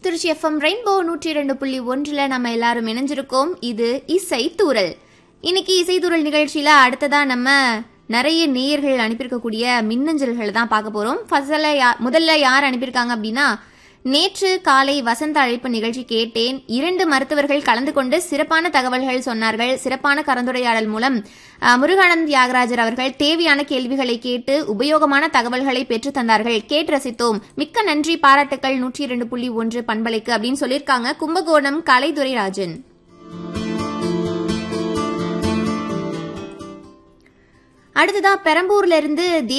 Trichy FM rainbow நூற்றி ரெண்டு புள்ளி ஒன்றுல நம்ம எல்லாரும் இணைஞ்சிருக்கோம் இது இசை தூரல் இன்னைக்கு இசை தூரல் நிகழ்ச்சியில அடுத்ததா நம்ம நிறைய நேயர்கள் அனுப்பியிருக்கக்கூடிய மின்னஞ்சல்கள் தான் பார்க்க போறோம் ஃபர்ஸ்ட்ல யா- முதல்ல யார் அனுப்பியிருக்காங்க அப்படின்னா நேற்று காலை வசந்த அழைப்பு நிகழ்ச்சி கேட்டேன் இரண்டு மருத்துவர்கள் கலந்து கொண்டு சிறப்பான தகவல்கள் சொன்னார்கள் சிறப்பான கலந்துரையாடல் மூலம் அஹ், முருகானந்த் தியாகராஜர் அவர்கள் தேவையான கேள்விகளை கேட்டு உபயோகமான தகவல்களை பெற்று தந்தார்கள் கேட்டு ரசித்தோம் மிக்க நன்றி பாராட்டுக்கள் நூற்றி இரண்டு புள்ளி ஒன்று பண்பலைக்கு அப்படின்னு சொல்லியிருக்காங்க கும்பகோணம் கலைதுரை ராஜன் அடுத்ததா பெரம்பூர்ல இருந்து